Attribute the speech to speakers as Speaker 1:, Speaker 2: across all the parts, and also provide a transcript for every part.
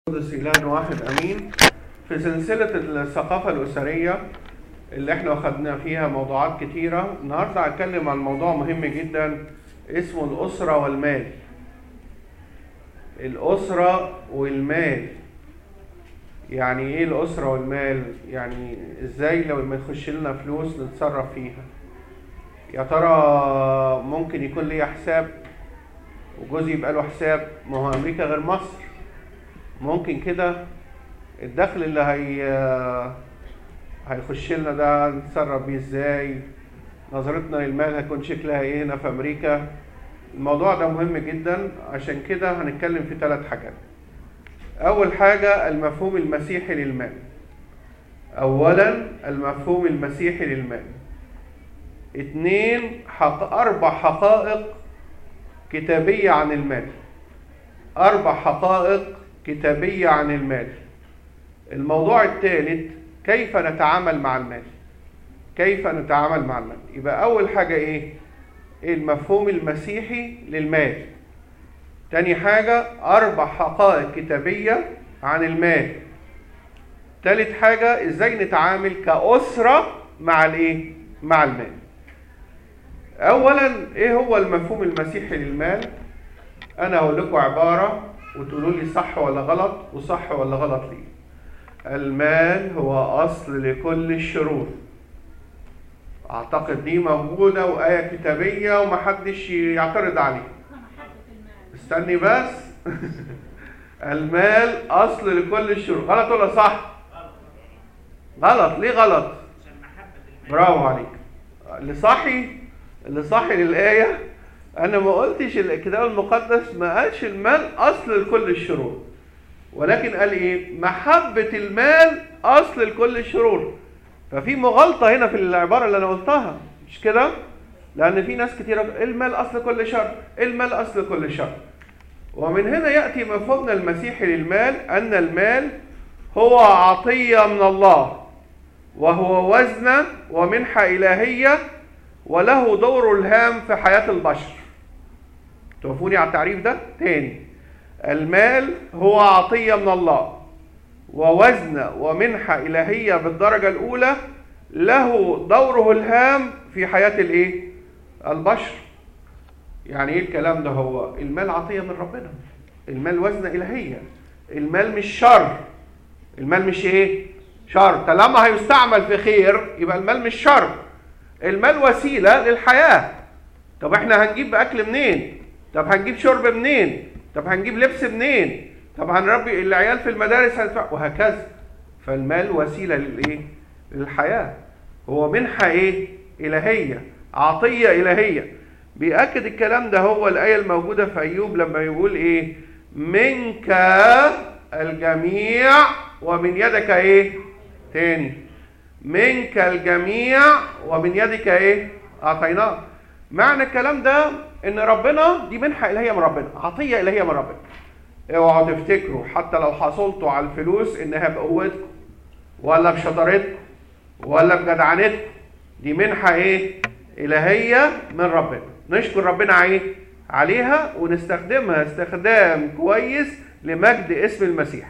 Speaker 1: قدس إله واحد أمين في سلسلة الثقافة الأسرية اللي احنا أخدنا فيها موضوعات كتيرة النهاردة هتكلم عن موضوع مهم جدا اسمه الأسرة والمال الأسرة والمال يعني ايه الأسرة والمال يعني ازاي لو ما يخش لنا فلوس نتصرف فيها يا ترى ممكن يكون ليا حساب وجوزي يبقى له حساب ما هو أمريكا غير مصر ممكن كده الدخل اللي هي هيخش لنا ده نتصرف بيه ازاي نظرتنا للمال هيكون شكلها ايه هنا في امريكا الموضوع ده مهم جدا عشان كده هنتكلم في ثلاث حاجات اول حاجة المفهوم المسيحي للمال اولا المفهوم المسيحي للمال اتنين حق... اربع حقائق كتابية عن المال اربع حقائق كتابية عن المال الموضوع الثالث كيف نتعامل مع المال كيف نتعامل مع المال يبقى أول حاجة إيه المفهوم المسيحي للمال تاني حاجة أربع حقائق كتابية عن المال تالت حاجة إزاي نتعامل كأسرة مع الإيه مع المال أولا إيه هو المفهوم المسيحي للمال أنا هقول لكم عبارة وتقولوا لي صح ولا غلط وصح ولا غلط ليه المال هو أصل لكل الشرور أعتقد دي موجودة وآية كتابية ومحدش يعترض عليها استني بس المال أصل لكل الشرور غلط ولا صح غلط ليه غلط برافو عليك اللي صحي اللي صحي للآية أنا ما قلتش الكتاب المقدس ما قالش المال أصل لكل الشرور ولكن قال إيه؟ محبة المال أصل لكل الشرور ففي مغالطة هنا في العبارة اللي أنا قلتها مش كده؟ لأن في ناس كتير المال أصل كل شر المال أصل كل شر ومن هنا يأتي مفهومنا المسيحي للمال أن المال هو عطية من الله وهو وزنة ومنحة إلهية وله دور الهام في حياة البشر توقفوني على التعريف ده تاني المال هو عطية من الله ووزن ومنحة إلهية بالدرجة الأولى له دوره الهام في حياة الإيه؟ البشر يعني إيه الكلام ده هو المال عطية من ربنا المال وزنة إلهية المال مش شر المال مش إيه؟ شر طالما هيستعمل في خير يبقى المال مش شر المال وسيلة للحياة طب احنا هنجيب أكل منين؟ طب هنجيب شرب منين؟ طب هنجيب لبس منين؟ طب هنربي العيال في المدارس هندفع وهكذا فالمال وسيلة للإيه؟ للحياة هو منحة إيه؟ إلهية عطية إلهية بيأكد الكلام ده هو الآية الموجودة في أيوب لما يقول إيه؟ منك الجميع ومن يدك إيه؟ تاني منك الجميع ومن يدك ايه اعطيناه معنى الكلام ده ان ربنا دي منحه الهيه من ربنا عطيه الهيه من ربنا اوعوا تفتكروا حتى لو حصلتوا على الفلوس انها بقوتكم ولا بشطارتكم ولا بجدعنتكم دي منحه ايه الهيه من ربنا نشكر ربنا ايه عليها ونستخدمها استخدام كويس لمجد اسم المسيح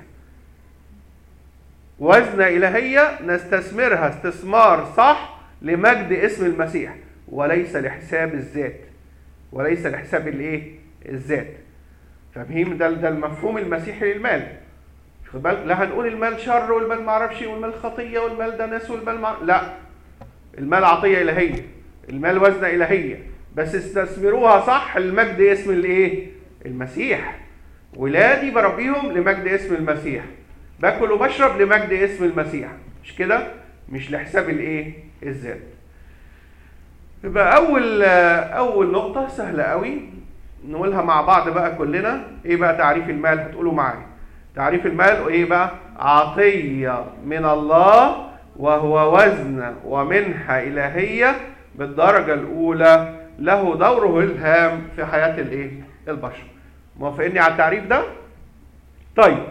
Speaker 1: وزنة إلهية نستثمرها استثمار صح لمجد اسم المسيح وليس لحساب الذات وليس لحساب الايه الذات فاهمين ده ده المفهوم المسيحي للمال خد بالك لا هنقول المال شر والمال ما اعرفش والمال خطيه والمال ده ناس والمال مع... لا المال عطيه الهيه المال وزنه الهيه بس استثمروها صح لمجد اسم الايه المسيح ولادي بربيهم لمجد اسم المسيح باكل وبشرب لمجد اسم المسيح مش كده مش لحساب الايه الذات يبقى اول اول نقطه سهله قوي نقولها مع بعض بقى كلنا ايه بقى تعريف المال هتقولوا معايا تعريف المال ايه بقى عطيه من الله وهو وزن ومنحه الهيه بالدرجه الاولى له دوره الهام في حياه الايه البشر موافقيني على التعريف ده طيب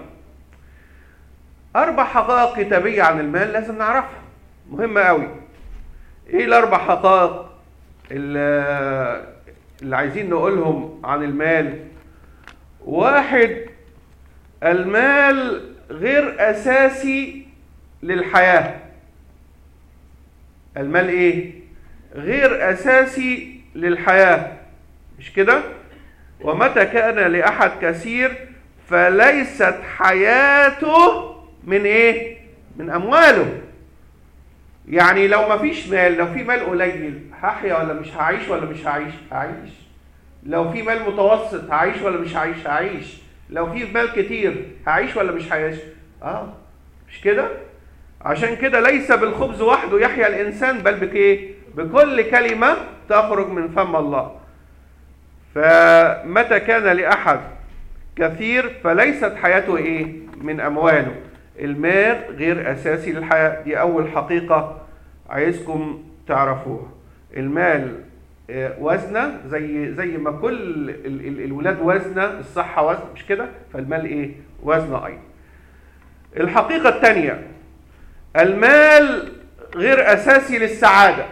Speaker 1: أربع حقائق كتابية عن المال لازم نعرفها مهمة قوي إيه الأربع حقائق اللي, اللي عايزين نقولهم عن المال واحد المال غير اساسي للحياه المال ايه غير اساسي للحياه مش كده ومتى كان لاحد كثير فليست حياته من ايه من امواله يعني لو ما فيش مال لو في مال قليل هحيا ولا مش هعيش ولا مش هعيش هعيش لو في مال متوسط هعيش ولا مش هعيش هعيش لو في مال كتير هعيش ولا مش هعيش اه مش كده عشان كده ليس بالخبز وحده يحيا الانسان بل بايه بكل كلمه تخرج من فم الله فمتى كان لاحد كثير فليست حياته ايه من امواله المال غير اساسي للحياه دي اول حقيقه عايزكم تعرفوها المال وزنه زي زي ما كل ال ال الولاد وزنه الصحه وزن مش كده فالمال ايه وزنه ايضا الحقيقه الثانيه المال غير اساسي للسعاده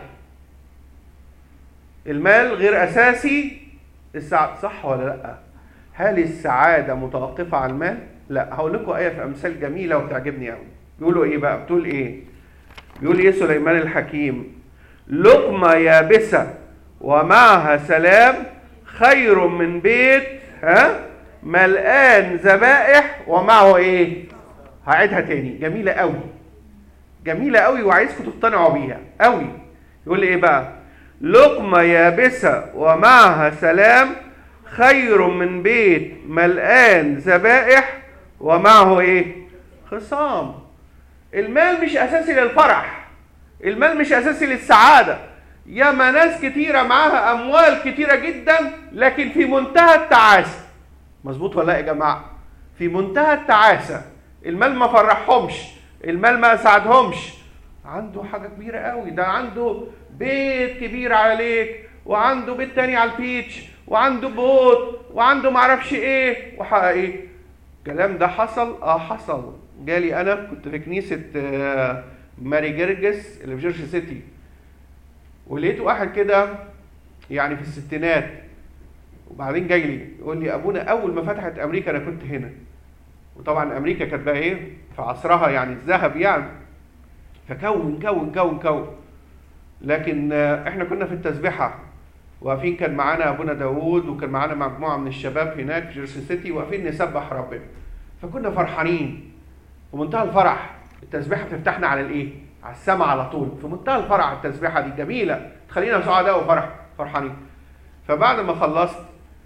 Speaker 1: المال غير اساسي للسعاده صح ولا لا هل السعاده متوقفه على المال لا هقول لكم ايه في امثال جميله وتعجبني قوي بيقولوا ايه بقى بتقول ايه بيقول ايه سليمان الحكيم لقمه يابسه ومعها سلام خير من بيت ها ملآن ذبائح ومعه ايه هعيدها تاني جميله قوي جميله قوي وعايزكم تقتنعوا بيها قوي يقول ايه بقى لقمه يابسه ومعها سلام خير من بيت ملآن ذبائح ومعه ايه خصام المال مش اساسي للفرح المال مش اساسي للسعاده ياما ناس كتيرة معاها أموال كتيرة جدا لكن في منتهى التعاسة مظبوط ولا يا جماعة في منتهى التعاسة المال ما فرحهمش المال ما أسعدهمش عنده حاجة كبيرة قوي ده عنده بيت كبير عليك وعنده بيت تاني على البيتش وعنده بوت وعنده معرفش ايه وحقق ايه الكلام ده حصل اه حصل جالي انا كنت في كنيسة آه ماري جرجس اللي في جيرسي سيتي ولقيت واحد كده يعني في الستينات وبعدين جاي لي يقول لي ابونا اول ما فتحت امريكا انا كنت هنا وطبعا امريكا كانت بقى ايه في عصرها يعني الذهب يعني فكون كون كون كون لكن احنا كنا في التسبيحه واقفين كان معانا ابونا داوود وكان معانا مجموعه من الشباب هناك في جيرسي سيتي واقفين نسبح ربنا فكنا فرحانين في منتهى الفرح التسبيحه بتفتحنا على الايه على السماء على طول في منتهى الفرح التسبيحه دي جميله تخلينا سعداء وفرح فرحانين فبعد ما خلصت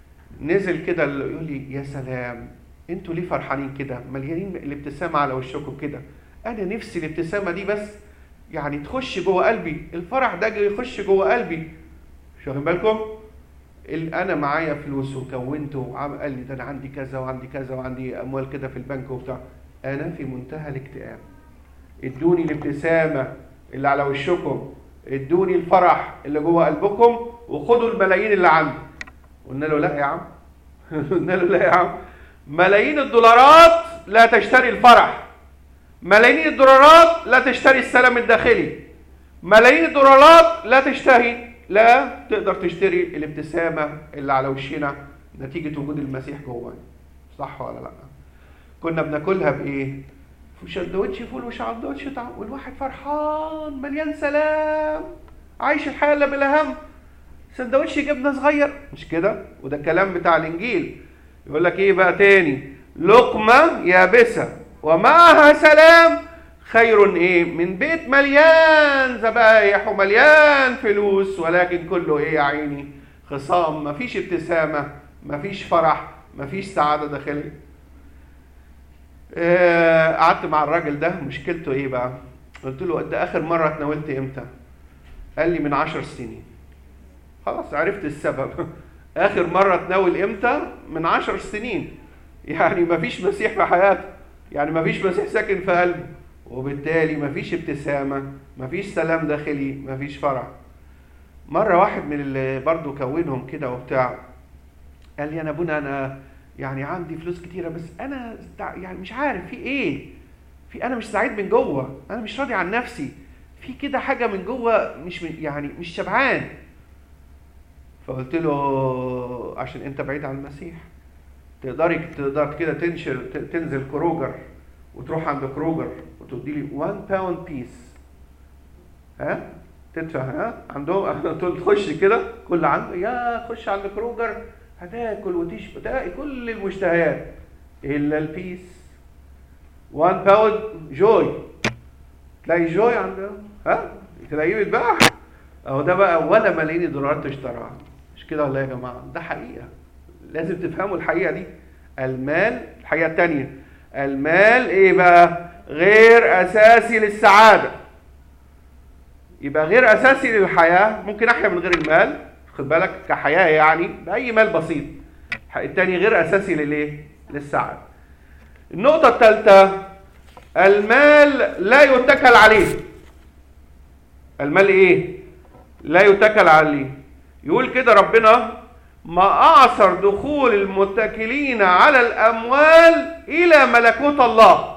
Speaker 1: نزل كده يقول لي يا سلام انتوا ليه فرحانين كده مليانين الابتسامه على وشكم كده انا نفسي الابتسامه دي بس يعني تخش جوه قلبي الفرح ده يخش جوه قلبي مش واخدين بالكم انا معايا فلوس وكونته وعم قال لي ده انا عندي كذا وعندي كذا وعندي اموال كده في البنك وبتاع انا في منتهى الاكتئاب ادوني الابتسامه اللي على وشكم ادوني الفرح اللي جوه قلبكم وخدوا الملايين اللي عندي قلنا له لا يا عم قلنا له لا يا عم ملايين الدولارات لا تشتري الفرح ملايين الدولارات لا تشتري السلام الداخلي ملايين الدولارات لا تشتري لا تقدر تشتري الابتسامة اللي على وشنا نتيجة وجود المسيح جوانا صح ولا لا كنا بناكلها بايه في سندوتش فول وسندوتش طعم والواحد فرحان مليان سلام عايش الحياة اللي بلا هم سندوتش جبنة صغير مش كده وده الكلام بتاع الانجيل يقول لك ايه بقى تاني لقمة يابسة ومعها سلام خير ايه من بيت مليان ذبايح ومليان فلوس ولكن كله ايه يا عيني خصام مفيش ابتسامة مفيش فرح مفيش سعادة داخلية آه قعدت مع الراجل ده مشكلته ايه بقى قلت له ده اخر مرة اتناولت امتى قال لي من عشر سنين خلاص عرفت السبب اخر مرة اتناول امتى من عشر سنين يعني مفيش مسيح في حياته يعني مفيش مسيح ساكن في قلبه وبالتالي مفيش ابتسامة مفيش سلام داخلي مفيش فرح مرة واحد من اللي برضو كونهم كده وبتاع قال لي أنا أبونا أنا يعني عندي فلوس كتيرة بس أنا يعني مش عارف في إيه في أنا مش سعيد من جوه أنا مش راضي عن نفسي في كده حاجة من جوه مش من يعني مش شبعان فقلت له عشان أنت بعيد عن المسيح تقدري تقدر كده تنشر تنزل كروجر وتروح عند كروجر وتدي لي 1 باوند بيس ها تدفع ها عندهم تخش كده كل عند يا خش عند كروجر هتاكل وتشبع تلاقي كل المشتهيات الا البيس 1 باوند جوي تلاقي جوي عندهم ها تلاقيه بيتباع اهو ده بقى ولا ملايين الدولارات تشتراها مش كده ولا يا جماعه ده حقيقه لازم تفهموا الحقيقه دي المال الحقيقه الثانيه المال ايه بقى غير اساسي للسعاده يبقى غير اساسي للحياه ممكن احيا من غير المال خد بالك كحياه يعني باي مال بسيط الثاني غير اساسي للايه للسعاده النقطه الثالثه المال لا يتكل عليه المال ايه لا يتكل عليه يقول كده ربنا ما اعصر دخول المتكلين على الاموال الى ملكوت الله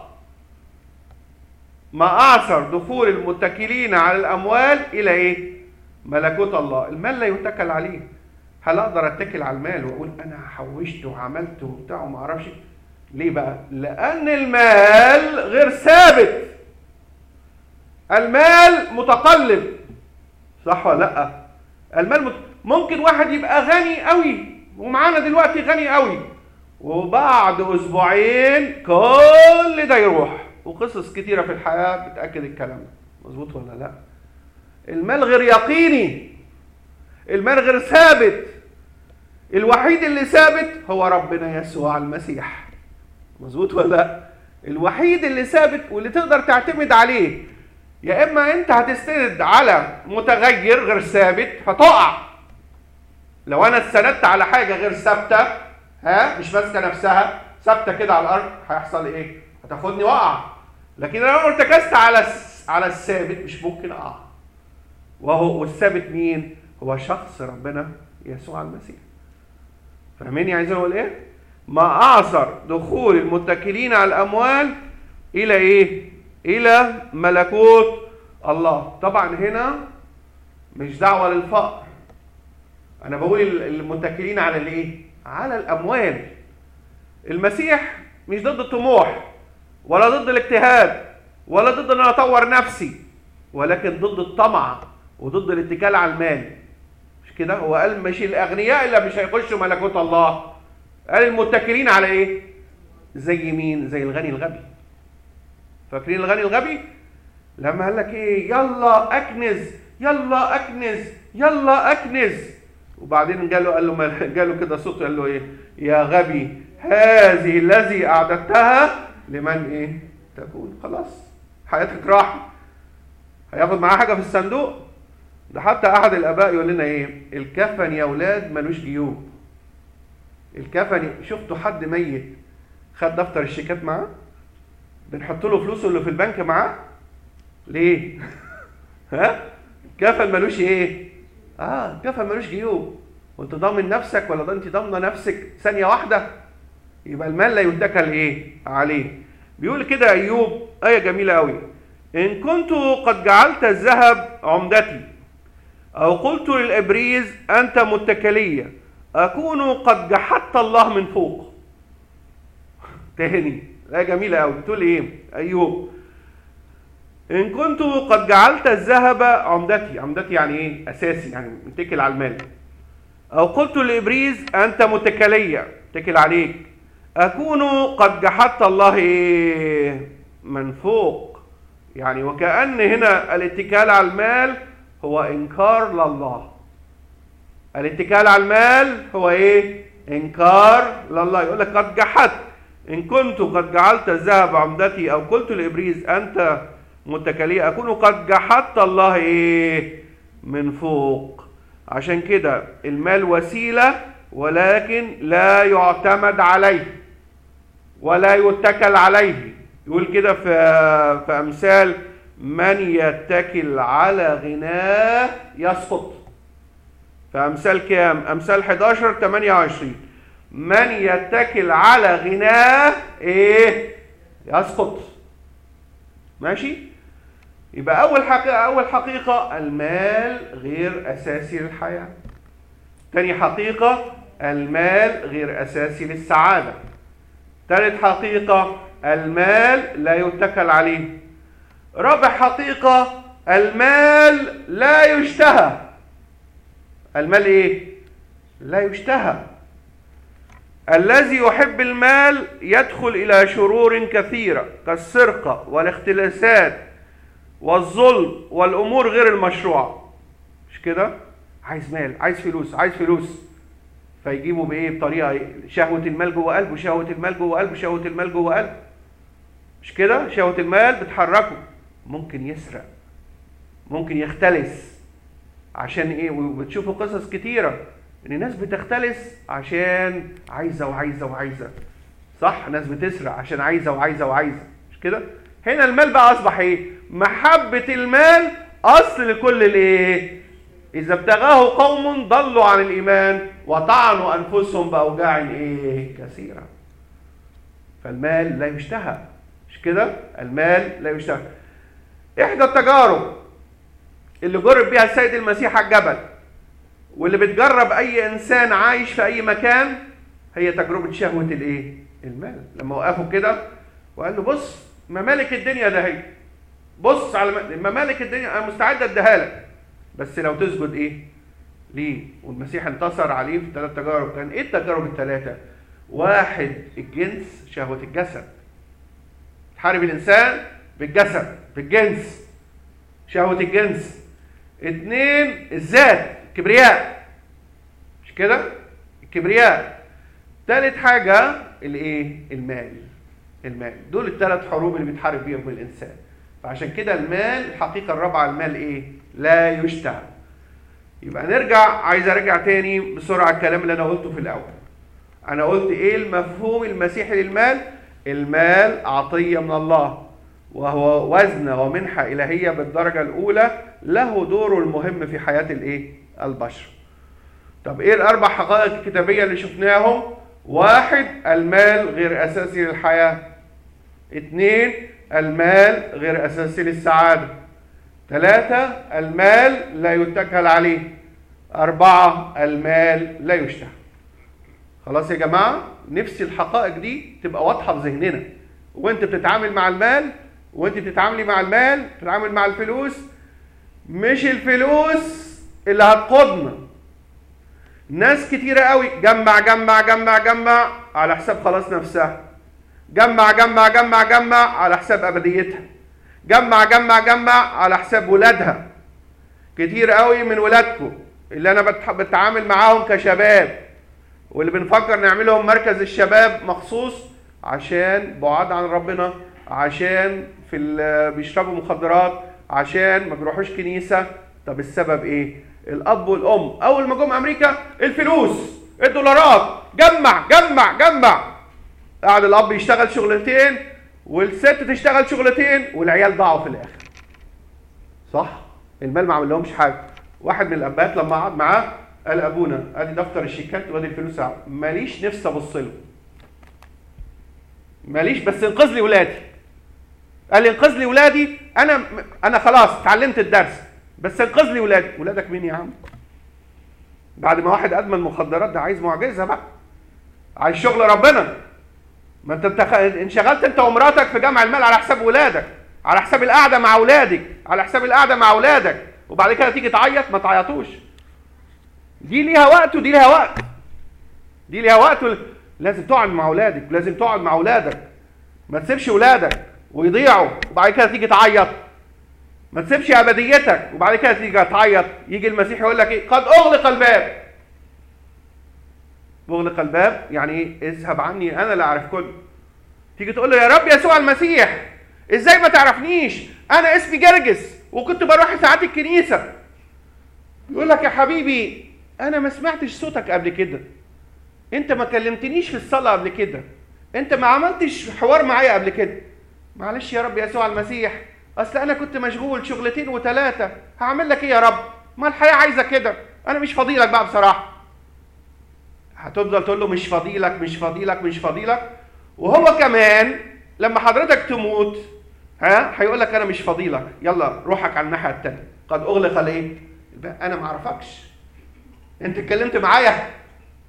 Speaker 1: ما اعصر دخول المتكلين على الاموال الى ايه ملكوت الله المال لا يتكل عليه هل اقدر اتكل على المال واقول انا حوشت وعملت وبتاع وما اعرفش ليه بقى لان المال غير ثابت المال متقلب صح ولا لا المال مت... ممكن واحد يبقى غني قوي ومعانا دلوقتي غني قوي وبعد اسبوعين كل ده يروح وقصص كتيره في الحياه بتاكد الكلام ده مظبوط ولا لا المال غير يقيني المال غير ثابت الوحيد اللي ثابت هو ربنا يسوع المسيح مظبوط ولا لا الوحيد اللي ثابت واللي تقدر تعتمد عليه يا اما انت هتستند على متغير غير ثابت فتقع لو انا استندت على حاجه غير ثابته ها مش ماسكه نفسها ثابته كده على الارض هيحصل ايه هتاخدني وقع لكن لو ارتكزت على على الثابت مش ممكن اقع وهو والثابت مين هو شخص ربنا يسوع المسيح فاهمين عايز اقول ايه ما اعصر دخول المتكلين على الاموال الى ايه الى ملكوت الله طبعا هنا مش دعوه للفقر انا بقول المتكلين على الايه على الاموال المسيح مش ضد الطموح ولا ضد الاجتهاد ولا ضد ان انا اطور نفسي ولكن ضد الطمع وضد الاتكال على المال مش كده هو قال مش الاغنياء اللي مش هيخشوا ملكوت الله قال المتكلين على ايه زي مين زي الغني الغبي فاكرين الغني الغبي لما قال لك ايه يلا اكنز يلا اكنز يلا اكنز وبعدين قال له قال له قال له كده صوت قال له ايه يا غبي هذه الذي اعددتها لمن ايه تكون خلاص حياتك راحت هياخد معاه حاجه في الصندوق ده حتى احد الاباء يقول لنا ايه الكفن يا اولاد ملوش جيوب الكفن شفتوا حد ميت خد دفتر الشيكات معاه بنحط له فلوسه اللي في البنك معاه ليه ها كفن ملوش ايه اه كفن ملوش جيوب وانت ضامن نفسك ولا انت ضامنه نفسك ثانيه واحده يبقى المال لا يتكل ايه عليه بيقول كده ايوب ايه جميله قوي ان كنت قد جعلت الذهب عمدتي او قلت للابريز انت متكليه اكون قد جحدت الله من فوق تاني لا جميلة أوي بتقول إيه؟ أيوب إن كنت قد جعلت الذهب عمدتي، عمدتي يعني إيه؟ أساسي يعني متكل على المال. أو قلت لإبريز أنت متكلية، متكل عليك. أكون قد جحدت الله إيه؟ من فوق. يعني وكأن هنا الاتكال على المال هو إنكار لله. الاتكال على المال هو إيه؟ إنكار لله، يقول لك قد جحدت. إن كنت قد جعلت الذهب عمدتي أو قلت لإبريز أنت متكلية أكون قد جحدت الله إيه من فوق عشان كده المال وسيلة ولكن لا يعتمد عليه ولا يتكل عليه يقول كده في في أمثال من يتكل على غناه يسقط في أمثال كام؟ أمثال 11 28 من يتكل على غناه ايه يسقط ماشي يبقى اول حقيقه اول حقيقه المال غير اساسي للحياه تاني حقيقه المال غير اساسي للسعاده ثالث حقيقه المال لا يتكل عليه رابع حقيقه المال لا يشتهى المال ايه لا يشتهى الذي يحب المال يدخل الى شرور كثيره كالسرقه والاختلاسات والظلم والامور غير المشروعه مش كده عايز مال عايز فلوس عايز فلوس فيجيبوا بايه بطريقه إيه؟ شهوه المال جوه قلبه شهوه المال جوه قلبه شهوه المال جوه قلبه مش كده شهوه المال بتحركه ممكن يسرق ممكن يختلس عشان ايه وبتشوفوا قصص كتيره ان الناس بتختلس عشان عايزه وعايزه وعايزه صح ناس بتسرق عشان عايزه وعايزه وعايزه مش كده هنا المال بقى اصبح ايه محبه المال اصل لكل الايه اذا ابتغاه قوم ضلوا عن الايمان وطعنوا انفسهم باوجاع ايه كثيره فالمال لا يشتهى مش كده المال لا يشتهى احدى التجارب اللي جرب بيها السيد المسيح على الجبل واللي بتجرب اي انسان عايش في اي مكان هي تجربه شهوه الايه المال لما وقفوا كده وقال له بص ممالك الدنيا ده هي بص على ممالك الدنيا انا مستعد اديها لك بس لو تسجد ايه ليه والمسيح انتصر عليه في ثلاث تجارب كان ايه التجارب الثلاثه واحد الجنس شهوه الجسد تحارب الانسان بالجسد بالجنس شهوه الجنس اثنين الذات الكبرياء مش كده الكبرياء ثالث حاجه الايه المال المال دول الثلاث حروب اللي بيتحارب بيهم الانسان فعشان كده المال الحقيقه الرابعه المال ايه لا يشتهى يبقى نرجع عايز ارجع تاني بسرعه الكلام اللي انا قلته في الاول انا قلت ايه المفهوم المسيحي للمال المال عطيه من الله وهو وزنه ومنحه الهيه بالدرجه الاولى له دوره المهم في حياه الايه البشر طب ايه الاربع حقائق الكتابيه اللي شفناهم واحد المال غير اساسي للحياه اثنين المال غير اساسي للسعاده ثلاثة المال لا يتكل عليه أربعة المال لا يشتهى خلاص يا جماعة نفسي الحقائق دي تبقى واضحة في ذهننا وانت بتتعامل مع المال وانت بتتعاملي مع المال بتتعامل مع الفلوس مش الفلوس اللي هتقودنا ناس كتيرة قوي جمع جمع جمع جمع على حساب خلاص نفسها جمع جمع جمع جمع على حساب أبديتها جمع جمع جمع على حساب ولادها كتير قوي من ولادكم اللي انا بتعامل معاهم كشباب واللي بنفكر نعملهم مركز الشباب مخصوص عشان بعاد عن ربنا عشان في بيشربوا مخدرات عشان ما بيروحوش كنيسه طب السبب ايه الاب والام اول ما جم امريكا الفلوس الدولارات جمع جمع جمع قعد الاب يشتغل شغلتين والست تشتغل شغلتين والعيال ضاعوا في الاخر صح المال ما عمل لهمش حاجه واحد من الابات لما قعد معاه قال ابونا ادي دفتر الشيكات وادي الفلوس ماليش نفسي ابص له ماليش بس انقذ لي ولادي قال لي انقذ لي ولادي انا انا خلاص اتعلمت الدرس بس انقذ لي ولادي ولادك مين يا عم بعد ما واحد ادمن مخدرات ده عايز معجزه بقى عايز شغل ربنا ما انت انت انشغلت انت ومراتك في جمع المال على حساب ولادك على حساب القعده مع اولادك على حساب القعده مع اولادك وبعد كده تيجي تعيط ما تعيطوش دي ليها وقت ودي ليها وقت دي ليها وقت لازم تقعد مع اولادك لازم تقعد مع اولادك ما تسيبش اولادك ويضيعوا وبعد كده تيجي تعيط ما تسيبش ابديتك وبعد كده تيجي تعيط يجي المسيح يقول لك ايه قد اغلق الباب مغلق الباب يعني ايه اذهب عني انا لا اعرف كل تيجي تقول له يا رب يسوع المسيح ازاي ما تعرفنيش انا اسمي جرجس وكنت بروح ساعات الكنيسه يقول لك يا حبيبي انا ما سمعتش صوتك قبل كده انت ما كلمتنيش في الصلاه قبل كده انت ما عملتش حوار معايا قبل كده معلش يا رب يسوع المسيح اصل انا كنت مشغول شغلتين وثلاثه هعمل لك ايه يا رب ما الحياه عايزه كده انا مش فاضيلك بقى بصراحه هتفضل تقول له مش فضيلك مش فضيلك مش فضيلك وهو كمان لما حضرتك تموت ها هيقول لك انا مش فضيلك يلا روحك على الناحيه الثانيه قد اغلق الايه انا ما اعرفكش انت اتكلمت معايا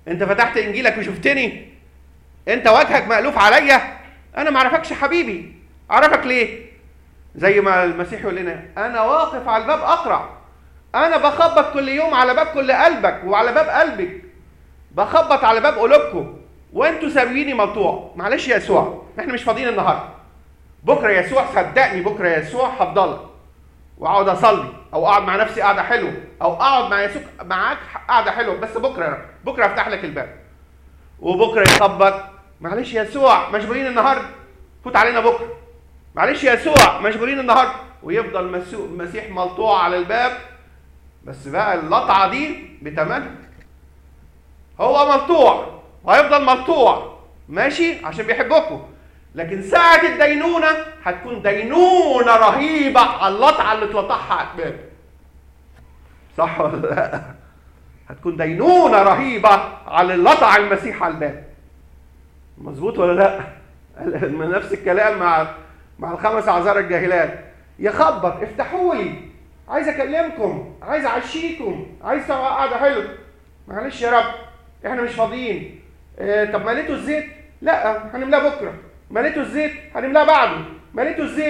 Speaker 1: انت فتحت انجيلك وشفتني انت وجهك مألوف عليا انا ما اعرفكش حبيبي اعرفك ليه زي ما المسيح يقول لنا انا واقف على الباب اقرع انا بخبط كل يوم على باب كل قلبك وعلى باب قلبك بخبط على باب قلوبكم وانتوا سابيني مقطوع معلش يا يسوع احنا مش فاضيين النهارده بكره يسوع صدقني بكره يسوع هفضل واقعد اصلي او اقعد مع نفسي قعده حلوه او اقعد مع يسوع معاك قعده حلوه بس بكره يا رب بكره افتح لك الباب وبكره يخبط معلش يا يسوع مشغولين النهارده فوت علينا بكره معلش يا يسوع مشغولين النهارده ويفضل المسيح ملطوع على الباب بس بقى اللطعه دي بتمنها هو ملطوع وهيفضل ملطوع ماشي عشان بيحبكم لكن ساعة الدينونة هتكون دينونة رهيبة على اللطعة اللي اتلطعها على الباب صح ولا لا؟ هتكون دينونة رهيبة على اللطع المسيح على الباب مظبوط ولا لا؟ نفس الكلام مع مع الخمس اعذار الجاهلات يخبط افتحوا لي عايز اكلمكم عايز اعشيكم عايز قعده حلو معلش يا رب احنا مش فاضيين اه طب مليتوا الزيت لا هنملاه بكره مليتوا الزيت هنملاه بعده مليتوا الزيت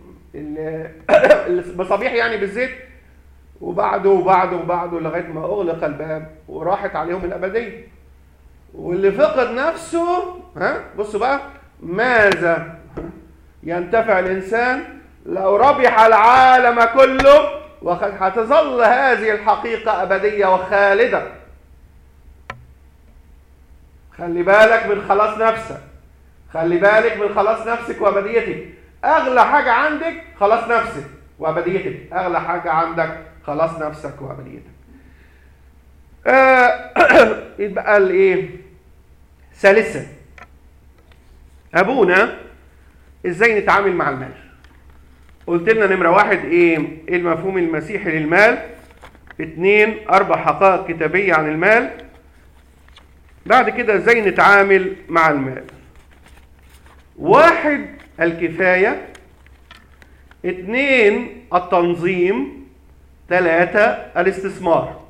Speaker 1: المصابيح يعني بالزيت وبعده وبعده وبعده لغايه ما اغلق الباب وراحت عليهم الابديه واللي فقد نفسه ها بصوا بقى ماذا ينتفع الانسان لو ربح العالم كله وقد هتظل هذه الحقيقه ابديه وخالده خلي بالك من خلاص نفسك خلي بالك من خلاص نفسك وابديتك اغلى حاجه عندك خلاص نفسك وابديتك اغلى حاجه عندك خلاص نفسك وابديتك آه يبقى الايه ثالثا ابونا ازاي نتعامل مع المال قلت لنا نمره واحد ايه ايه المفهوم المسيحي للمال اثنين اربع حقائق كتابيه عن المال بعد كده ازاي نتعامل مع المال واحد الكفاية اثنين التنظيم ثلاثة الاستثمار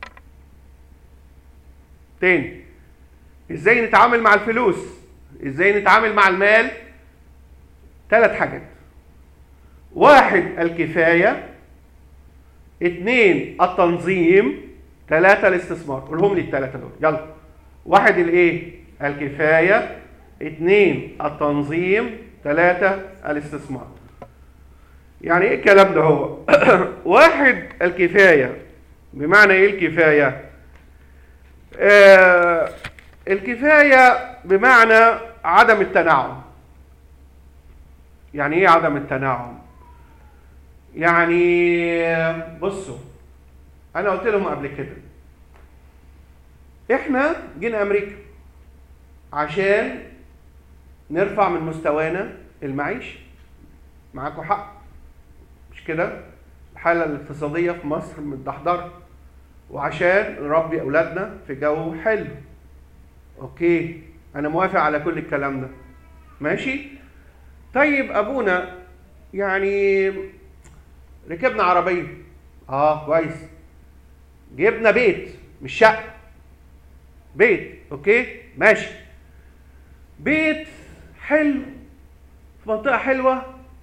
Speaker 1: تاني ازاي نتعامل مع الفلوس ازاي نتعامل مع المال ثلاث حاجات واحد الكفاية اثنين التنظيم ثلاثة الاستثمار قولهم لي الثلاثة دول يلا واحد الايه الكفاية اثنين التنظيم ثلاثة الاستثمار يعني ايه الكلام ده هو واحد الكفاية بمعنى ايه الكفاية آه الكفاية بمعنى عدم التنعم يعني ايه عدم التنعم يعني بصوا انا قلت لهم قبل كده احنا جينا امريكا عشان نرفع من مستوانا المعيشي معاكم حق مش كده الحاله الاقتصاديه في مصر متدحضره وعشان نربي اولادنا في جو حلو اوكي انا موافق على كل الكلام ده ماشي طيب ابونا يعني ركبنا عربيه اه كويس جبنا بيت مش شقه بيت اوكي ماشي بيت حلو في منطقة حلوة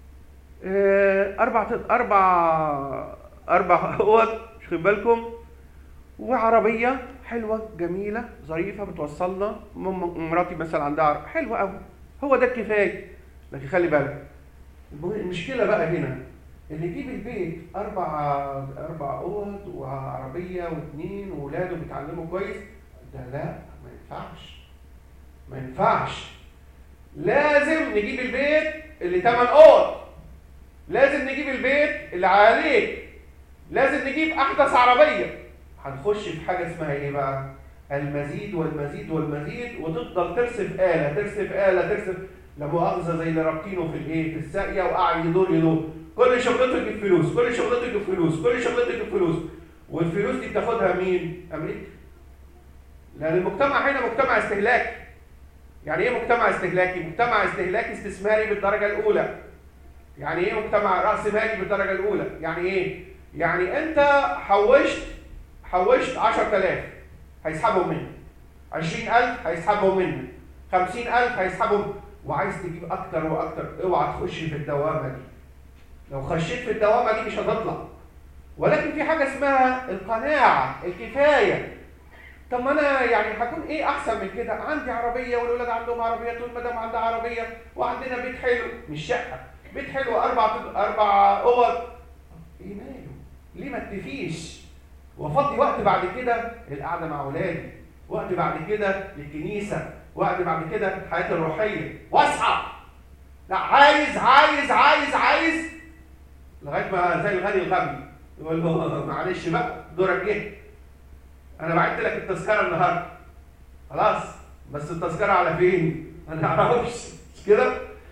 Speaker 1: أربع أربع أربع أوض مش خد بالكم وعربية حلوة جميلة ظريفة بتوصلنا مراتي مثلا عندها حلوة أوي هو ده الكفاية لكن خلي بالك المشكلة بقى هنا ان يجيب البيت اربع اربع اوض وعربيه واثنين واولاده بيتعلموا كويس ده لا ما ينفعش ما ينفعش لازم نجيب البيت اللي 8 اوض لازم نجيب البيت اللي عليه لازم نجيب احدث عربيه هنخش في حاجه اسمها ايه بقى المزيد والمزيد والمزيد وتفضل ترسف آلة ترسف آلة ترسف لا مؤاخذة زي اللي رابطينه في الايه في الساقية وقاعد يدور يدور كل شغلته يجيب فلوس كل شغلته يجيب فلوس كل شغلته يجيب فلوس والفلوس دي بتاخدها مين؟ أمريكا لأن المجتمع هنا مجتمع استهلاكي يعني ايه مجتمع استهلاكي؟ مجتمع استهلاكي استثماري بالدرجة الأولى يعني ايه مجتمع رأس مالي بالدرجة الأولى؟ يعني ايه؟ يعني أنت حوشت حوشت 10000 هيسحبهم منك 20000 هيسحبهم منك 50000 هيسحبهم وعايز تجيب اكتر واكتر اوعى تخش في الدوامه دي لو خشيت في الدوامه دي مش هتطلع ولكن في حاجه اسمها القناعه الكفايه طب ما انا يعني هكون ايه احسن من كده عندي عربيه والاولاد عندهم عربيات والمدام عندها عربيه وعندنا بيت حلو مش شقه بيت حلو اربع اربع اوض ايه ماله ليه ما تكفيش وافضي وقت بعد كده للقعده مع اولادي وقت بعد كده للكنيسه وقت بعد كده الحياه الروحيه واصحى لا عايز عايز عايز عايز لغايه ما زي الغني الغبي يقول له معلش بقى دورك جه انا بعت لك التذكره النهارده خلاص بس التذكره على فين ما نعرفش مش كده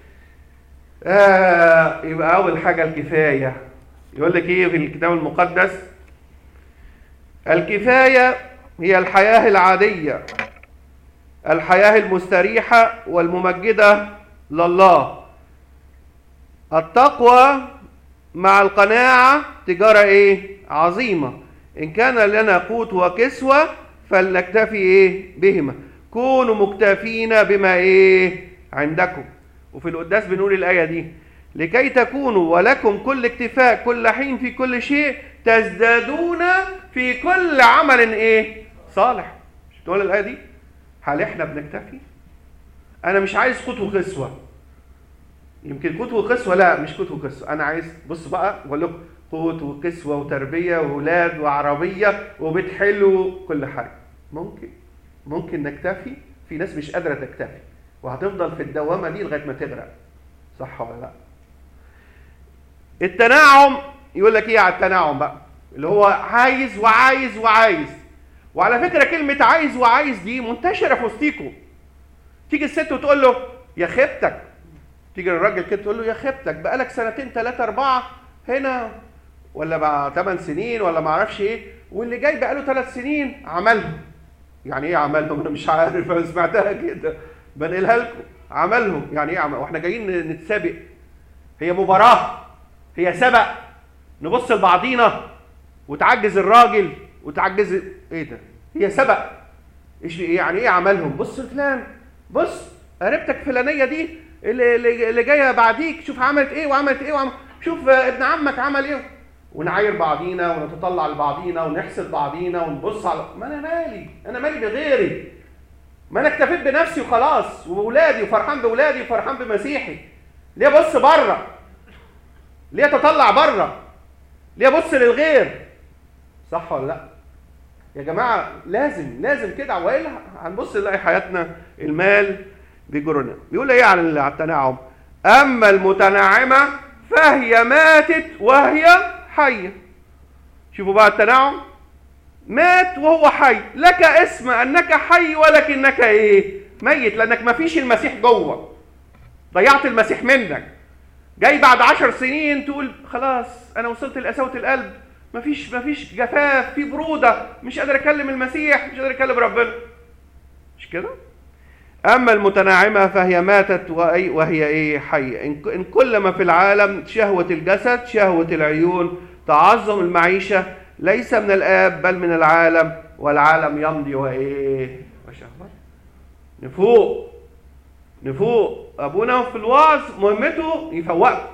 Speaker 1: آه يبقى اول حاجه الكفايه يقول لك ايه في الكتاب المقدس الكفايه هي الحياه العاديه الحياه المستريحه والممجده لله التقوى مع القناعه تجاره ايه عظيمه إن كان لنا قوت وكسوة فلنكتفي إيه بهما كونوا مكتفين بما إيه عندكم وفي القداس بنقول الآية دي لكي تكونوا ولكم كل اكتفاء كل حين في كل شيء تزدادون في كل عمل إيه صالح مش بتقول الآية دي هل إحنا بنكتفي أنا مش عايز قوت وكسوة يمكن قوت وكسوة لا مش قوت وكسوة أنا عايز بص بقى بقول لكم قوت وكسوة وتربية وولاد وعربية وبيت حلو كل حاجة ممكن ممكن نكتفي في ناس مش قادرة تكتفي وهتفضل في الدوامة دي لغاية ما تغرق صح ولا لا التناعم يقول لك ايه على التناعم بقى اللي هو عايز وعايز وعايز وعلى فكرة كلمة عايز وعايز دي منتشرة في وسطيكم تيجي الست وتقول له يا خيبتك تيجي الراجل كده تقول له يا خيبتك بقالك سنتين ثلاثة أربعة هنا ولا بقى 8 سنين ولا ما اعرفش ايه واللي جاي بقى له 3 سنين عملهم يعني ايه عملهم انا مش عارف انا سمعتها كده بنقلها لكم عملهم يعني ايه عمل واحنا جايين نتسابق هي مباراه هي سبق نبص لبعضينا وتعجز الراجل وتعجز ايه ده هي سبق ايش يعني ايه عملهم بص فلان بص قريبتك فلانيه دي اللي, اللي جايه بعديك شوف عملت ايه وعملت ايه وعملت شوف ابن عمك عمل ايه ونعاير بعضينا ونتطلع لبعضينا ونحسد بعضينا ونبص على ما انا مالي انا مالي بغيري ما انا اكتفيت بنفسي وخلاص واولادي وفرحان باولادي وفرحان بمسيحي ليه ابص بره ليه اتطلع بره ليه ابص للغير صح ولا لا يا جماعه لازم لازم كده والا هنبص نلاقي حياتنا المال بيجرنا بيقول ايه على التناعم اما المتناعمه فهي ماتت وهي حية شوفوا بقى التناعم مات وهو حي لك اسم انك حي ولكنك ايه ميت لانك ما فيش المسيح جوه ضيعت المسيح منك جاي بعد عشر سنين تقول خلاص انا وصلت لقساوه القلب مفيش مفيش جفاف في بروده مش قادر اكلم المسيح مش قادر اكلم ربنا مش كده أما المتناعمة فهي ماتت وهي إيه حية إن كل ما في العالم شهوة الجسد شهوة العيون تعظم المعيشة ليس من الآب بل من العالم والعالم يمضي وإيه وشهوة نفوق نفوق أبونا في الوعظ مهمته يفوقنا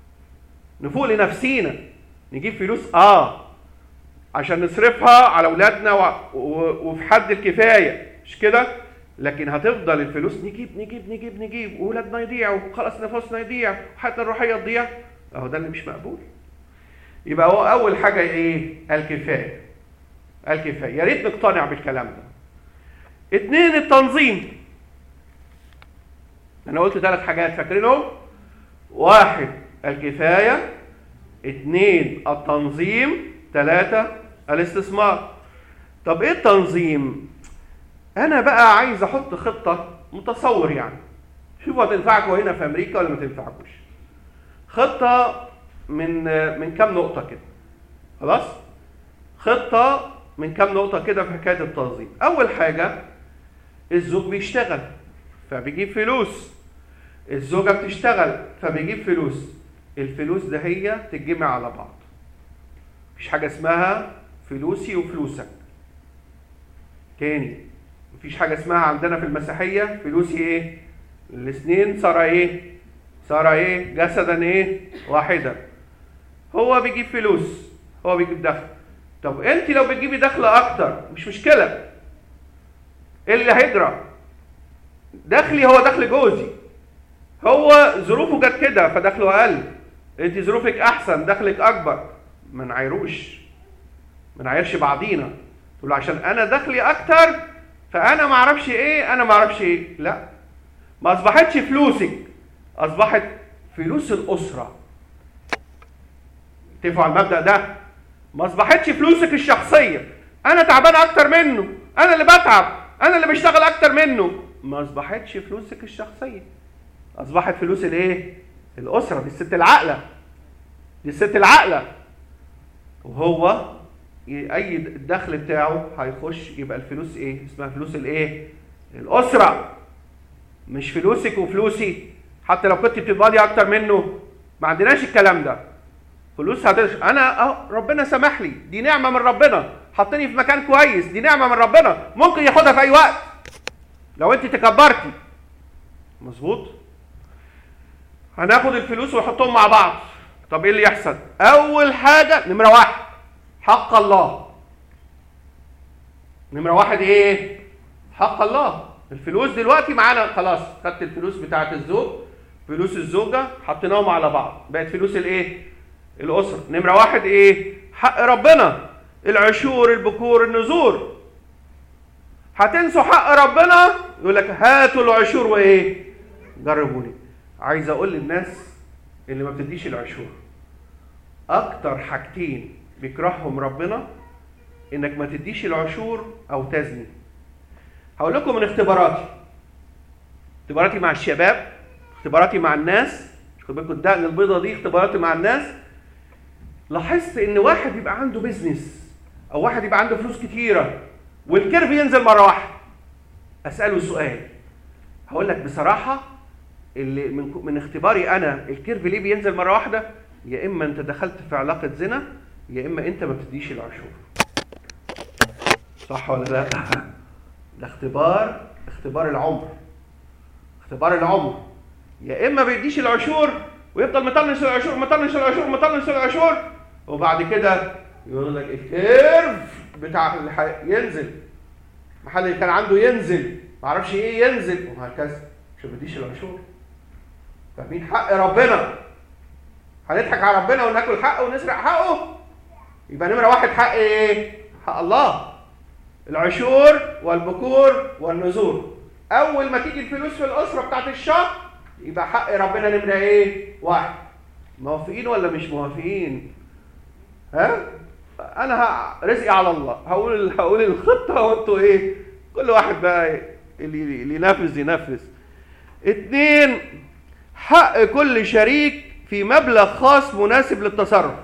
Speaker 1: نفوق لنفسينا نجيب فلوس آه عشان نصرفها على أولادنا وفي حد الكفاية مش كده لكن هتفضل الفلوس نجيب نجيب نجيب نجيب واولادنا يضيعوا وخلاص نفوسنا يضيع وحتى الروحيه تضيع اهو ده اللي مش مقبول يبقى هو اول حاجه ايه الكفايه الكفايه يا ريت نقتنع بالكلام ده اتنين التنظيم انا قلت ثلاث حاجات فاكرينهم واحد الكفايه اتنين التنظيم ثلاثه الاستثمار طب ايه التنظيم انا بقى عايز احط خطه متصور يعني شوفوا هتنفعكم هنا في امريكا ولا ما تنفعكوش خطه من من كام نقطه كده خلاص خطه من كام نقطه كده في حكايه التنظيم اول حاجه الزوج بيشتغل فبيجيب فلوس الزوجه بتشتغل فبيجيب فلوس الفلوس ده هي تتجمع على بعض مفيش حاجه اسمها فلوسي وفلوسك تاني مفيش حاجه اسمها عندنا في المسيحيه فلوسي ايه الاثنين صار ايه صار ايه جسدا ايه واحدا هو بيجيب فلوس هو بيجيب دخل طب انت لو بتجيبي دخل اكتر مش مشكله ايه اللي هيجرى دخلي هو دخل جوزي هو ظروفه جت كده فدخله اقل انت ظروفك احسن دخلك اكبر ما نعايروش ما نعايرش بعضينا تقول له عشان انا دخلي اكتر فانا ما اعرفش ايه انا ما اعرفش ايه لا ما اصبحتش فلوسك اصبحت فلوس الاسره اتفقوا على المبدا ده ما اصبحتش فلوسك الشخصيه انا تعبان اكتر منه انا اللي بتعب انا اللي بشتغل اكتر منه ما اصبحتش فلوسك الشخصيه اصبحت فلوس الايه الاسره دي الست العاقله دي الست العاقله وهو ي- اي الدخل بتاعه هيخش يبقى الفلوس ايه اسمها فلوس الايه الاسره مش فلوسك وفلوسي حتى لو كنت بتقبضي اكتر منه ما عندناش الكلام ده فلوس هتش... انا اهو ربنا سمح لي دي نعمه من ربنا حطني في مكان كويس دي نعمه من ربنا ممكن ياخدها في اي وقت لو انت تكبرتي مظبوط هناخد الفلوس ونحطهم مع بعض طب ايه اللي يحصل اول حاجه نمره واحد حق الله نمره واحد ايه حق الله الفلوس دلوقتي معانا خلاص خدت الفلوس بتاعه الزوج فلوس الزوجه حطيناهم على بعض بقت فلوس الايه الاسره نمره واحد ايه حق ربنا العشور البكور النذور هتنسوا حق ربنا يقول لك هاتوا العشور وايه جربوني عايز اقول للناس اللي ما بتديش العشور اكتر حاجتين بيكرههم ربنا انك ما تديش العشور او تزني هقول لكم من اختباراتي اختباراتي مع الشباب اختباراتي مع الناس خد بالكم الدقن البيضه دي اختباراتي مع الناس لاحظت ان واحد يبقى عنده بيزنس او واحد يبقى عنده فلوس كتيره والكيرف ينزل مره واحده اساله سؤال هقول لك بصراحه اللي من من اختباري انا الكيرف ليه بينزل مره واحده يا اما انت دخلت في علاقه زنا يا اما انت ما بتديش العشور صح ولا لا ده اختبار اختبار العمر اختبار العمر يا اما بيديش العشور ويفضل مطنش العشور مطنش العشور مطنش العشور وبعد كده يقول لك الكيرف بتاع اللي حي- ينزل محل اللي كان عنده ينزل معرفش ايه ينزل وهكذا عشان ما بيديش العشور فاهمين حق ربنا هنضحك على ربنا وناكل حقه ونسرق حقه يبقى نمره واحد حق ايه؟ حق الله العشور والبكور والنذور اول ما تيجي الفلوس في الاسره بتاعت الشهر يبقى حق ربنا نمره ايه؟ واحد موافقين ولا مش موافقين؟ ها؟ انا ه- رزقي على الله هقول هقول الخطه وانتوا ايه؟ كل واحد بقى إيه؟ اللي اللي ينفذ ينفذ. اتنين حق كل شريك في مبلغ خاص مناسب للتصرف.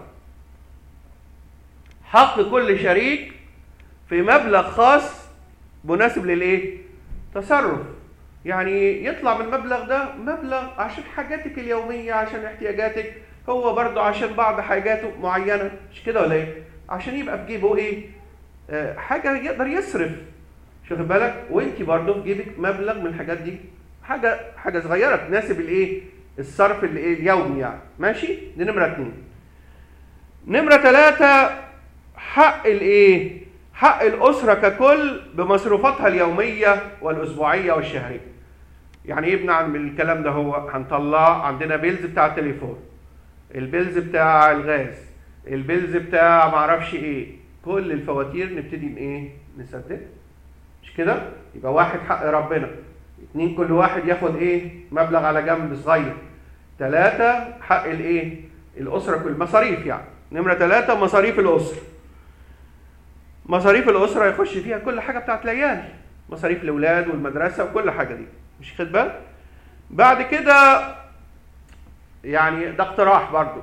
Speaker 1: حق كل شريك في مبلغ خاص مناسب للايه؟ تصرف. يعني يطلع من المبلغ ده مبلغ عشان حاجاتك اليوميه عشان احتياجاتك هو برضه عشان بعض حاجاته معينه مش كده ولا ايه؟ عشان يبقى في جيبه ايه؟ آه حاجه يقدر يصرف مش واخد بالك؟ وانت برضه في جيبك مبلغ من الحاجات دي حاجه حاجه صغيره تناسب الايه؟ الصرف اللي ايه اليومي يعني ماشي؟ دي نمره اتنين. نمره ثلاثه حق الايه؟ حق الاسره ككل بمصروفاتها اليوميه والاسبوعيه والشهريه. يعني ايه بنعمل الكلام ده هو هنطلع عندنا بيلز بتاع التليفون البيلز بتاع الغاز البيلز بتاع معرفش ايه كل الفواتير نبتدي من ايه نسددها مش كده يبقى واحد حق ربنا اتنين كل واحد ياخد ايه مبلغ على جنب صغير ثلاثة حق الايه الأسرة كل مصاريف يعني نمرة ثلاثة مصاريف الأسرة مصاريف الأسرة يخش فيها كل حاجة بتاعت العيال مصاريف الأولاد والمدرسة وكل حاجة دي مش خد بالك بعد كده يعني ده اقتراح برضو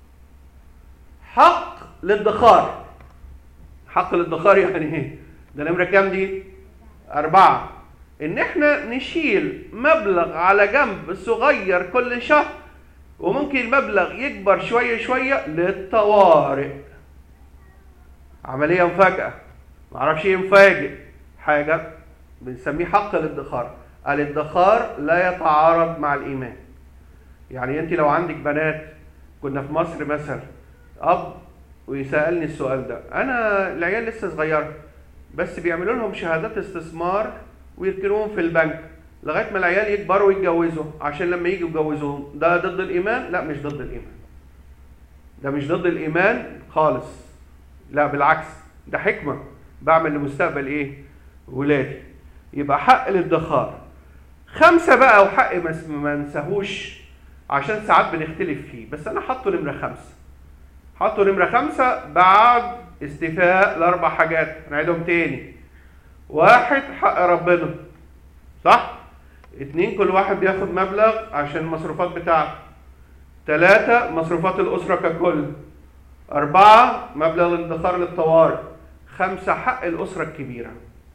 Speaker 1: حق للادخار حق الادخار يعني ايه ده نمره كام دي أربعة إن إحنا نشيل مبلغ على جنب صغير كل شهر وممكن المبلغ يكبر شوية شوية للطوارئ عملية مفاجأة معرفش إيه مفاجئ حاجة بنسميه حق الادخار الادخار لا يتعارض مع الايمان يعني انت لو عندك بنات كنا في مصر مثلا اب ويسالني السؤال ده انا العيال لسه صغيره بس بيعملوا لهم شهادات استثمار ويركنوهم في البنك لغايه ما العيال يكبروا ويتجوزوا عشان لما يجوا يتجوزوهم ده ضد الايمان لا مش ضد الايمان ده مش ضد الايمان خالص لا بالعكس ده حكمه بعمل لمستقبل ايه ولادي يبقى حق الادخار خمسه بقى وحق ما ننساهوش عشان ساعات بنختلف فيه بس انا حاطه نمره خمسه حطوا نمرة خمسة بعد استيفاء الأربع حاجات نعيدهم تاني واحد حق ربنا صح؟ اتنين كل واحد بياخد مبلغ عشان المصروفات بتاعته تلاتة مصروفات الأسرة ككل أربعة مبلغ الادخار للطوارئ خمسة حق الأسرة الكبيرة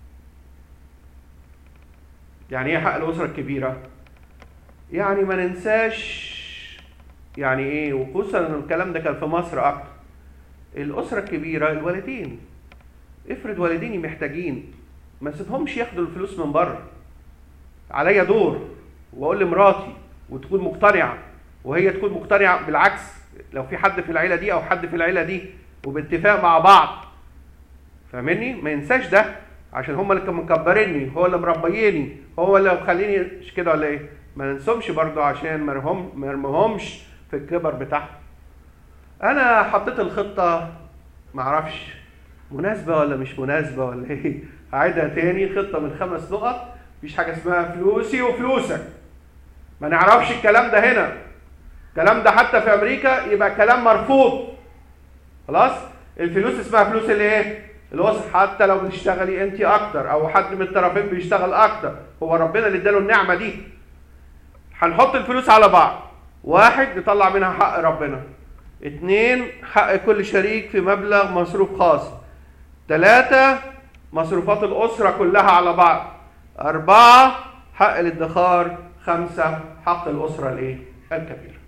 Speaker 1: يعني ايه حق الأسرة الكبيرة؟ يعني ما ننساش يعني ايه وخصوصا ان الكلام ده كان في مصر اكتر الاسره الكبيره الوالدين افرض والديني محتاجين ما سيبهمش ياخدوا الفلوس من بره عليا دور واقول لمراتي وتكون مقتنعه وهي تكون مقتنعه بالعكس لو في حد في العيله دي او حد في العيله دي وباتفاق مع بعض فاهمني ما ينساش ده عشان هم اللي كانوا مكبريني هو اللي مربيني هو اللي مخليني مش كده ولا ايه ما ننسهمش برضه عشان ما مرمهمش في الكبر بتاعهم انا حطيت الخطه معرفش مناسبه ولا مش مناسبه ولا ايه هعيدها تاني خطه من خمس نقط مفيش حاجه اسمها فلوسي وفلوسك ما نعرفش الكلام ده هنا الكلام ده حتى في امريكا يبقى كلام مرفوض خلاص الفلوس اسمها فلوس الايه الوسط حتى لو بتشتغلي انت اكتر او حد من الطرفين بيشتغل اكتر هو ربنا اللي اداله النعمه دي هنحط الفلوس على بعض واحد نطلع منها حق ربنا اتنين حق كل شريك في مبلغ مصروف خاص تلاتة مصروفات الأسرة كلها على بعض أربعة حق الادخار خمسة حق الأسرة الإيه؟ الكبيرة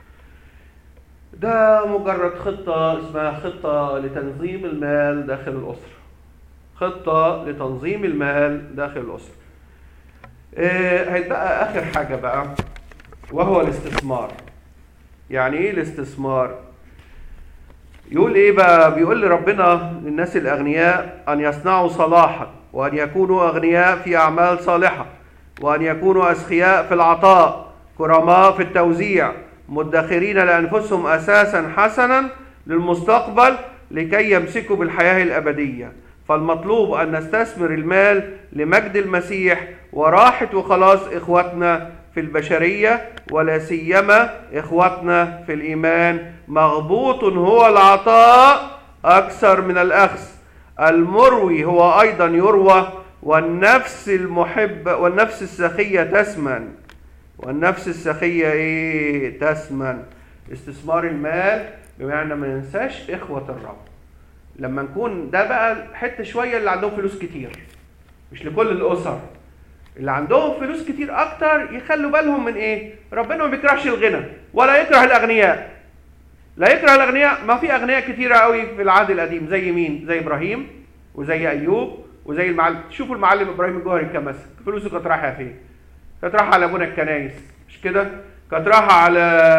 Speaker 1: ده مجرد خطة اسمها خطة لتنظيم المال داخل الأسرة خطة لتنظيم المال داخل الأسرة إيه هيتبقى آخر حاجة بقى وهو الاستثمار يعني ايه الاستثمار يقول ايه بقى بيقول لربنا للناس الاغنياء ان يصنعوا صلاحا وان يكونوا اغنياء في اعمال صالحه وان يكونوا اسخياء في العطاء كرماء في التوزيع مدخرين لانفسهم اساسا حسنا للمستقبل لكي يمسكوا بالحياه الابديه فالمطلوب ان نستثمر المال لمجد المسيح وراحه وخلاص اخواتنا في البشرية ولا سيما إخوتنا في الإيمان مغبوط هو العطاء أكثر من الأخذ المروي هو أيضا يروى والنفس المحب والنفس السخية تسمن والنفس السخية إيه تسمن استثمار المال بمعنى ما ننساش إخوة الرب لما نكون ده بقى حتة شوية اللي عندهم فلوس كتير مش لكل الأسر اللي عندهم فلوس كتير اكتر يخلوا بالهم من ايه ربنا ما بيكرهش الغنى ولا يكره الاغنياء لا يكره الاغنياء ما في اغنياء كتيره قوي في العهد القديم زي مين زي ابراهيم وزي ايوب وزي المعلم شوفوا المعلم ابراهيم الجوهري كمثل فلوسه كانت رايحه فين كانت رايحه على بنى الكنايس مش كده كانت رايحه على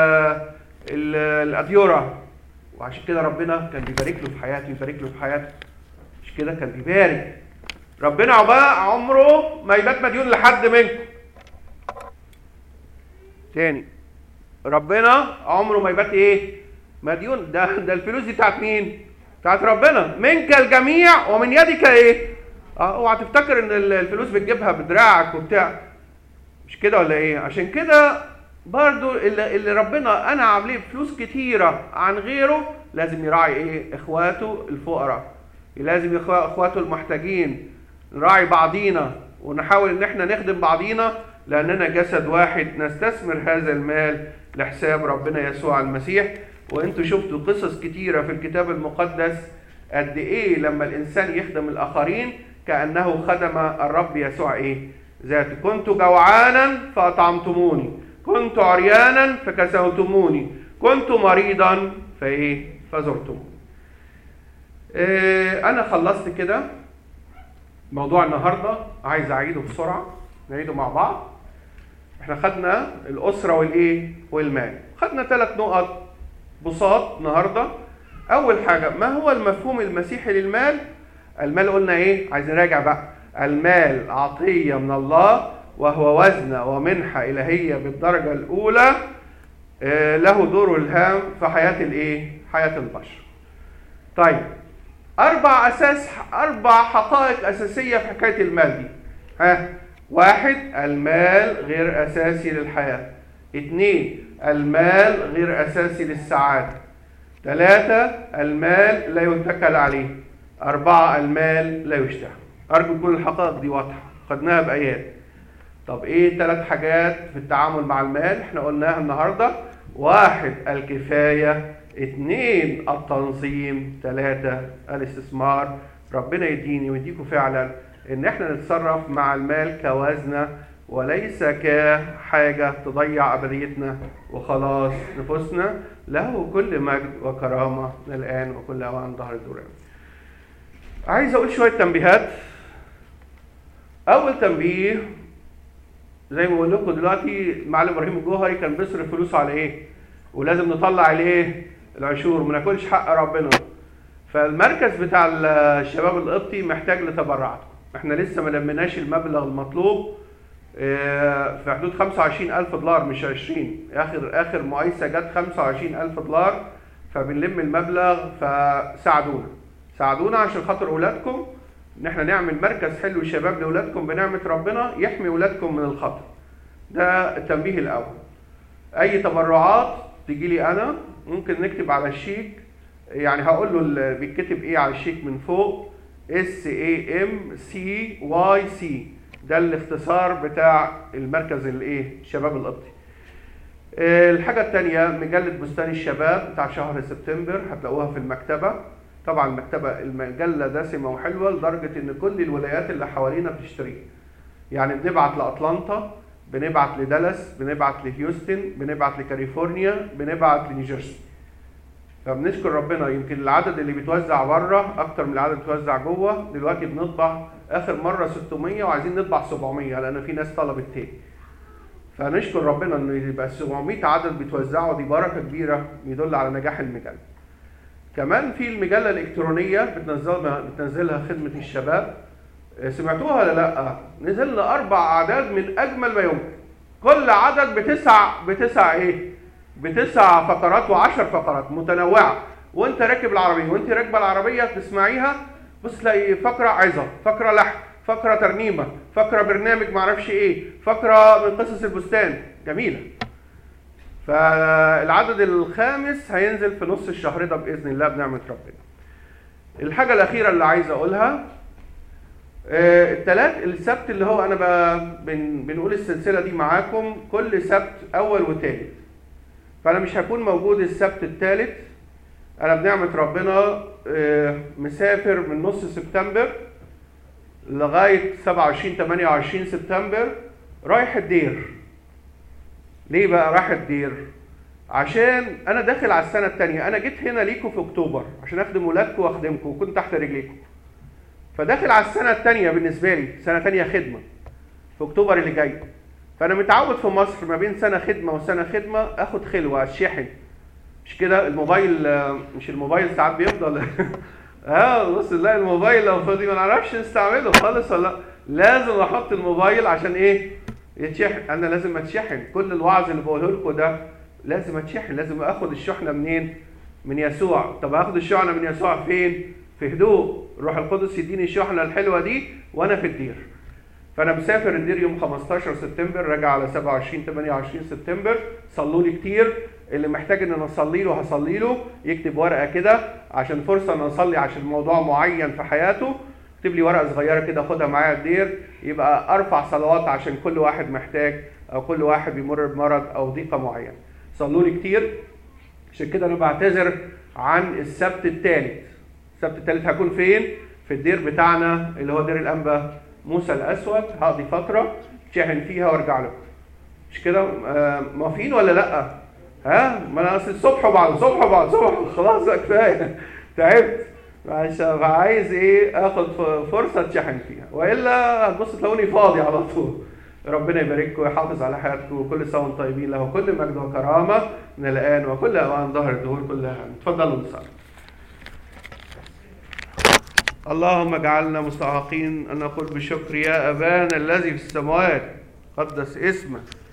Speaker 1: الاديوره وعشان كده ربنا كان بيبارك له في حياته يبارك له في حياته مش كده كان بيبارك ربنا عباء عمره ما يبات مديون لحد منكم تاني ربنا عمره ما يبات ايه مديون ده ده الفلوس دي بتاعت مين بتاعت ربنا منك الجميع ومن يدك ايه اه اوعى تفتكر ان الفلوس بتجيبها بدراعك وبتاع مش كده ولا ايه عشان كده برضو اللي, اللي ربنا انعم عليه فلوس كتيره عن غيره لازم يراعي ايه اخواته الفقراء لازم اخواته المحتاجين نراعي بعضينا ونحاول ان احنا نخدم بعضينا لاننا جسد واحد نستثمر هذا المال لحساب ربنا يسوع المسيح وانتوا شفتوا قصص كتيره في الكتاب المقدس قد ايه لما الانسان يخدم الاخرين كانه خدم الرب يسوع ايه ذاته كنت جوعانا فاطعمتموني كنت عريانا فكسوتموني كنت مريضا فايه فزرتموني إيه انا خلصت كده موضوع النهارده عايز اعيده بسرعه نعيده مع بعض احنا خدنا الاسره والايه والمال خدنا ثلاث نقط بساط النهارده اول حاجه ما هو المفهوم المسيحي للمال المال قلنا ايه عايز نراجع بقى المال عطيه من الله وهو وزنه ومنحه الهيه بالدرجه الاولى آه، له دور الهام في حياه الايه حياه البشر طيب اربع اساس اربع حقائق اساسيه في حكايه المال دي ها واحد المال غير اساسي للحياه اثنين المال غير اساسي للسعاده ثلاثة المال لا يتكل عليه أربعة المال لا يشتهى أرجو تكون الحقائق دي واضحة خدناها بآيات طب إيه ثلاث حاجات في التعامل مع المال إحنا قلناها النهاردة واحد الكفاية اثنين التنظيم ثلاثة الاستثمار ربنا يديني ويديكم فعلا ان احنا نتصرف مع المال كوزنة وليس كحاجة تضيع أبديتنا وخلاص نفوسنا له كل مجد وكرامة من الآن وكل أوان ظهر الدوران عايز أقول شوية تنبيهات أول تنبيه زي ما بقول لكم دلوقتي المعلم ابراهيم الجوهري كان بيصرف فلوسه على ايه؟ ولازم نطلع الايه؟ العشور ما ناكلش حق ربنا. فالمركز بتاع الشباب القبطي محتاج لتبرعاتكم. احنا لسه ما لميناش المبلغ المطلوب اه، في حدود 25000 دولار مش 20 اخر اخر مقايسه جت 25000 دولار فبنلم المبلغ فساعدونا ساعدونا عشان خاطر اولادكم ان احنا نعمل مركز حلو شباب لاولادكم بنعمه ربنا يحمي اولادكم من الخطر ده التنبيه الاول اي تبرعات تيجي لي انا ممكن نكتب على الشيك يعني هقول له اللي بيتكتب ايه على الشيك من فوق اس اي ام سي واي سي ده الاختصار بتاع المركز الايه الشباب القبطي آه، الحاجة التانية مجلة بستان الشباب بتاع شهر سبتمبر هتلاقوها في المكتبة طبعا المكتبة المجلة دسمة وحلوة لدرجة ان كل الولايات اللي حوالينا بتشتريها يعني بنبعت لأتلانتا بنبعت لدالاس بنبعت لهيوستن بنبعت لكاليفورنيا بنبعت لنيوجيرسي فبنشكر ربنا يمكن العدد اللي بيتوزع بره اكتر من العدد اللي بيتوزع جوه دلوقتي بنطبع اخر مره 600 وعايزين نطبع 700 لان في ناس طلبت تاني فنشكر ربنا ان يبقى 700 عدد بيتوزعوا دي بركه كبيره يدل على نجاح المجله كمان في المجله الالكترونيه بتنزلها بتنزلها خدمه الشباب آه، سمعتوها ولا لا نزلنا اربع اعداد من اجمل ما يمكن كل عدد بتسع بتسع ايه بتسع فقرات وعشر فقرات متنوعه وانت راكب العربيه وانت راكبه العربيه تسمعيها بص تلاقي فقره عظه فقره لحن فقره ترنيمه فقره برنامج معرفش ايه فقره من قصص البستان جميله فالعدد الخامس هينزل في نص الشهر ده باذن الله بنعمه ربنا الحاجه الاخيره اللي عايز اقولها آه، التلات السبت اللي هو انا ب- بن بنقول السلسله دي معاكم كل سبت اول وتالت فانا مش هكون موجود السبت الثالث انا بنعمه ربنا آه، مسافر من نص سبتمبر لغايه 27 28 سبتمبر رايح الدير ليه بقى رايح الدير عشان انا داخل على السنه الثانيه انا جيت هنا ليكم في اكتوبر عشان اخدم ولادكم واخدمكم وكنت تحت رجليكم فداخل على السنه الثانيه بالنسبه لي سنه ثانيه خدمه في اكتوبر اللي جاي فانا متعود في مصر ما بين سنه خدمه وسنه خدمه اخد خلوه الشحن مش كده الموبايل آه، مش الموبايل ساعات بيفضل اه بص نلاقي الموبايل لو فاضي ما نعرفش نستعمله خالص ولا لأ. لازم احط الموبايل عشان ايه يتشحن انا لازم اتشحن كل الوعظ اللي بقوله لكم ده لازم اتشحن لازم اخد الشحنه منين من يسوع طب هاخد الشحنه من يسوع فين في هدوء الروح القدس يديني الشحنه الحلوه دي وانا في الدير فانا مسافر الدير يوم 15 سبتمبر راجع على 27 28 سبتمبر صلوا لي كتير اللي محتاج ان انا اصلي له هصلي له يكتب ورقه كده عشان فرصه ان اصلي عشان موضوع معين في حياته اكتب لي ورقه صغيره كده اخدها معايا الدير يبقى ارفع صلوات عشان كل واحد محتاج او كل واحد بيمر بمرض او ضيقه معينه صلوا لي كتير عشان كده انا بعتذر عن السبت الثالث السبت الثالث هكون فين في الدير بتاعنا اللي هو دير الانبا موسى الاسود هقضي فتره شاحن فيها وارجع لكم مش كده آه، موافقين ولا لا ها ما انا اصل الصبح وبعد الصبح وبعد الصبح خلاص بقى كفايه تعبت عايز عايز ايه اخد ف- فرصه اتشحن فيها والا هتبص تلاقوني فاضي على طول ربنا يبارككم ويحافظ على حياتكم وكل سنه وانتم طيبين له كل مجد وكرامه من الان وكل اوان ظهر الدهور كلها اتفضلوا نصلي اللهم اجعلنا مستحقين ان نقول بشكر يا ابانا الذي في السماوات قدس اسمك